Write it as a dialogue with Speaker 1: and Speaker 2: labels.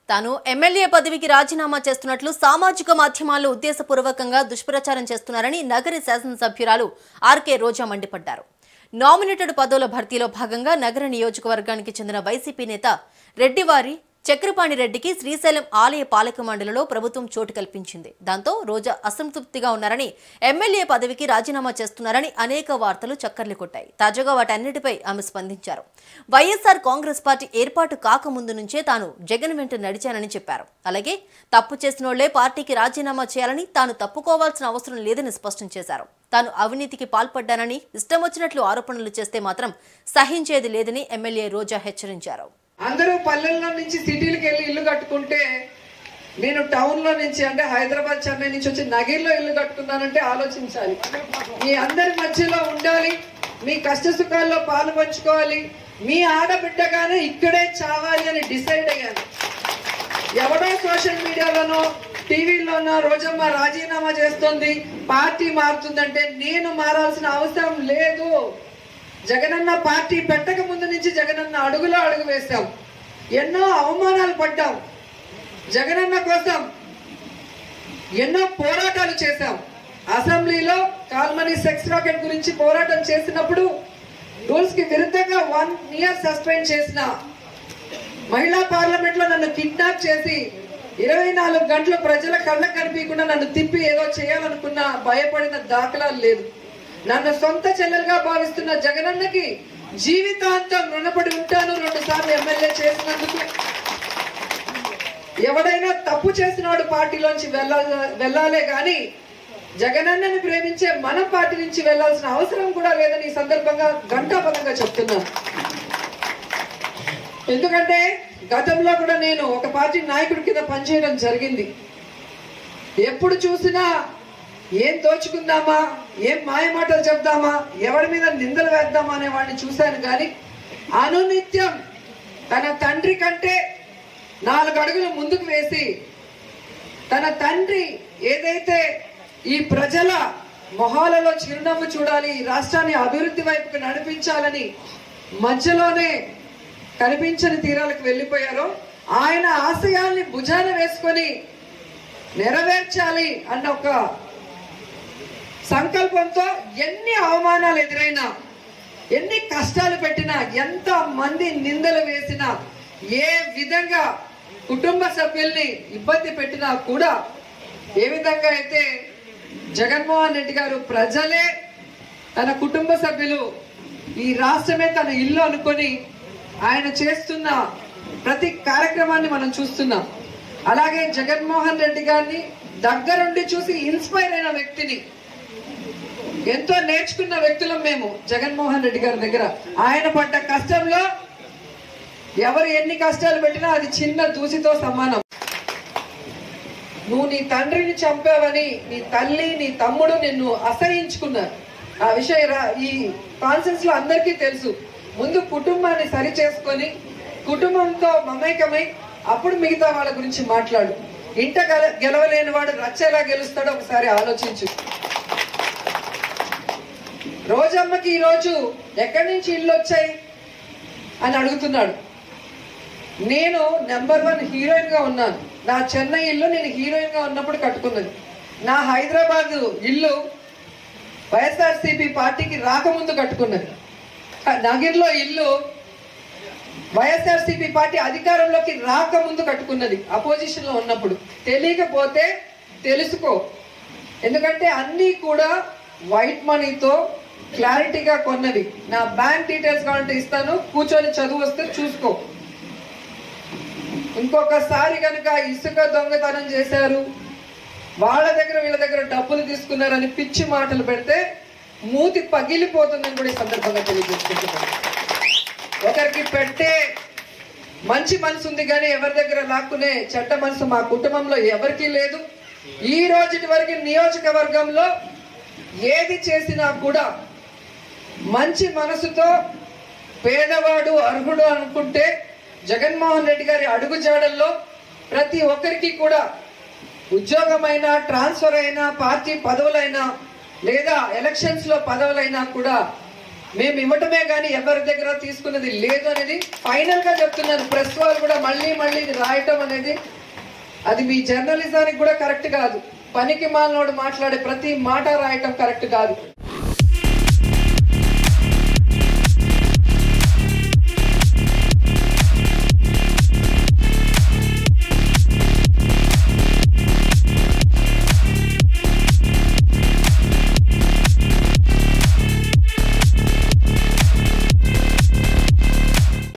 Speaker 1: తాను ఎమ్మెల్యే పదవికి రాజీనామా చేస్తున్నట్లు సామాజిక మాధ్యమాల్లో ఉద్దేశపూర్వకంగా దుష్ప్రచారం చేస్తున్నారని నగరి శాసనసభ్యురాలు ఆర్కే రోజా మండిపడ్డారు నామినేటెడ్ పదవుల భర్తీలో భాగంగా నగర నియోజకవర్గానికి చెందిన వైసీపీ నేత రెడ్డివారి చక్రపాణి రెడ్డికి శ్రీశైలం ఆలయ పాలక మండలిలో ప్రభుత్వం చోటు కల్పించింది దాంతో రోజా అసంతృప్తిగా ఉన్నారని ఎమ్మెల్యే పదవికి రాజీనామా చేస్తున్నారని అనేక వార్తలు చక్కర్లు కొట్టాయి తాజాగా వాటన్నిటిపై ఆమె స్పందించారు వైఎస్ఆర్ కాంగ్రెస్ పార్టీ ఏర్పాటు కాకముందు నుంచే తాను జగన్ వెంట నడిచానని చెప్పారు అలాగే తప్పు చేసినోళ్లే పార్టీకి రాజీనామా చేయాలని తాను తప్పుకోవాల్సిన అవసరం లేదని స్పష్టం చేశారు తాను అవినీతికి పాల్పడ్డానని ఇష్టం వచ్చినట్లు ఆరోపణలు చేస్తే మాత్రం సహించేది లేదని ఎమ్మెల్యే రోజా హెచ్చరించారు
Speaker 2: అందరూ పల్లెల్లో నుంచి సిటీలకు వెళ్ళి ఇల్లు కట్టుకుంటే నేను టౌన్ లో నుంచి అంటే హైదరాబాద్ చెన్నై నుంచి వచ్చి నగిర్లో ఇల్లు కట్టుకున్నానంటే ఆలోచించాలి మీ అందరి మధ్యలో ఉండాలి మీ కష్ట సుఖాల్లో పాలు పంచుకోవాలి మీ ఆడబిడ్డగానే ఇక్కడే చావాలి అని డిసైడ్ అయ్యాను ఎవడో సోషల్ మీడియాలోనో టీవీలోనో రోజమ్మ రాజీనామా చేస్తుంది పార్టీ మారుతుందంటే నేను మారాల్సిన అవసరం లేదు జగనన్న పార్టీ పెట్టక ముందు నుంచి జగనన్న అడుగులో అడుగు వేశాం ఎన్నో అవమానాలు పడ్డాం జగనన్న కోసం ఎన్నో పోరాటాలు చేశాం అసెంబ్లీలో కాల్మనీ సెక్స్ రాకెట్ గురించి పోరాటం చేసినప్పుడు రూల్స్ కి విరుద్ధంగా వన్ ఇయర్ సస్పెండ్ చేసిన మహిళా పార్లమెంట్ లో నన్ను కిడ్నాప్ చేసి ఇరవై నాలుగు గంటలు ప్రజల కళ్ళకు కనిపించకుండా నన్ను తిప్పి ఏదో చేయాలనుకున్న భయపడిన దాఖలాలు లేదు నన్ను సొంత చెల్లెలుగా భావిస్తున్న జగనన్నకి జీవితాంతం రుణపడి ఉంటాను రెండు సార్లు ఎమ్మెల్యే చేసినందుకు ఎవడైనా తప్పు చేసినవాడు పార్టీలోంచి వెళ్ళాలి వెళ్ళాలే గాని జగనన్నని ప్రేమించే మన పార్టీ నుంచి వెళ్ళాల్సిన అవసరం కూడా లేదని ఈ సందర్భంగా ఘంటాపదంగా చెప్తున్నాను ఎందుకంటే గతంలో కూడా నేను ఒక పార్టీ నాయకుడి కింద పనిచేయడం జరిగింది ఎప్పుడు చూసినా ఏం దోచుకుందామా ఏం మాయ మాటలు చెప్దామా ఎవరి మీద నిందలు వేద్దామా అనే వాడిని చూశాను కానీ అనునిత్యం తన తండ్రి కంటే నాలుగు అడుగులు ముందుకు వేసి తన తండ్రి ఏదైతే ఈ ప్రజల మొహాలలో చిరునవ్వు చూడాలి ఈ రాష్ట్రాన్ని అభివృద్ధి వైపుకు నడిపించాలని మధ్యలోనే కనిపించని తీరాలకు వెళ్ళిపోయారో ఆయన ఆశయాల్ని భుజాన వేసుకొని నెరవేర్చాలి అన్న ఒక సంకల్పంతో ఎన్ని అవమానాలు ఎదురైనా ఎన్ని కష్టాలు పెట్టినా ఎంత మంది నిందలు వేసినా ఏ విధంగా కుటుంబ సభ్యుల్ని ఇబ్బంది పెట్టినా కూడా ఏ విధంగా అయితే జగన్మోహన్ రెడ్డి గారు ప్రజలే తన కుటుంబ సభ్యులు ఈ రాష్ట్రమే తన ఇల్లు అనుకొని ఆయన చేస్తున్న ప్రతి కార్యక్రమాన్ని మనం చూస్తున్నాం అలాగే జగన్మోహన్ రెడ్డి గారిని దగ్గరుండి చూసి ఇన్స్పైర్ అయిన వ్యక్తిని ఎంతో నేర్చుకున్న వ్యక్తులం మేము జగన్మోహన్ రెడ్డి గారి దగ్గర ఆయన పడ్డ కష్టంలో ఎవరు ఎన్ని కష్టాలు పెట్టినా అది చిన్న దూసితో సమానం నువ్వు నీ తండ్రిని చంపావని నీ తల్లి నీ తమ్ముడు నిన్ను అసహించుకున్నారు ఆ విషయం రా- ఈ కాన్సెన్స్ లో అందరికీ తెలుసు ముందు కుటుంబాన్ని సరి చేసుకొని కుటుంబంతో మమేకమై అప్పుడు మిగతా వాళ్ళ గురించి మాట్లాడు ఇంట గెల- గెలవలేని వాడు రచ్చ ఎలా గెలుస్తాడో ఒకసారి ఆలోచించు రోజమ్మకి ఈ రోజు ఎక్కడి నుంచి ఇల్లు వచ్చాయి అని అడుగుతున్నాడు నేను నెంబర్ వన్ హీరోయిన్ గా ఉన్నాను నా చెన్నై ఇల్లు నేను హీరోయిన్ గా ఉన్నప్పుడు కట్టుకున్నది నా హైదరాబాద్ ఇల్లు వైఎస్ఆర్సీపీ పార్టీకి రాకముందు కట్టుకున్నది నగిర్లో ఇల్లు వైఎస్ఆర్సీపీ పార్టీ అధికారంలోకి రాకముందు కట్టుకున్నది అపోజిషన్ లో ఉన్నప్పుడు తెలియకపోతే తెలుసుకో ఎందుకంటే అన్నీ కూడా వైట్ మనీతో క్లారిటీగా కొన్నవి నా బ్యాంక్ డీటెయిల్స్ కావాలంటే ఇస్తాను కూర్చొని చదువు వస్తే చూసుకో ఇంకొకసారి కనుక ఇసుక దొంగతనం చేశారు వాళ్ళ దగ్గర వీళ్ళ దగ్గర డబ్బులు తీసుకున్నారని పిచ్చి మాటలు పెడితే మూతి పగిలిపోతుందని కూడా ఈ సందర్భంగా తెలియజేసుకుంటున్నాను ఒకరికి పెట్టే మంచి మనసు ఉంది కానీ ఎవరి దగ్గర లాక్కునే చెడ్డ మనసు మా కుటుంబంలో ఎవరికీ లేదు ఈ రోజుటి వరకు నియోజకవర్గంలో ఏది చేసినా కూడా మంచి మనసుతో పేదవాడు అర్హుడు అనుకుంటే జగన్మోహన్ రెడ్డి గారి అడుగుజాడల్లో ప్రతి ఒక్కరికి కూడా ఉద్యోగమైనా ట్రాన్స్ఫర్ అయినా పార్టీ పదవులైనా లేదా ఎలక్షన్స్ లో పదవులైనా కూడా మేము ఇవ్వటమే కానీ ఎవరి దగ్గర తీసుకున్నది లేదు అనేది ఫైనల్ గా చెప్తున్నాను ప్రెస్ వాళ్ళు కూడా మళ్ళీ మళ్ళీ ఇది రాయటం అనేది అది మీ జర్నలిజానికి కూడా కరెక్ట్ కాదు పనికి మాలినోడు మాట్లాడే ప్రతి మాట రాయటం కరెక్ట్ కాదు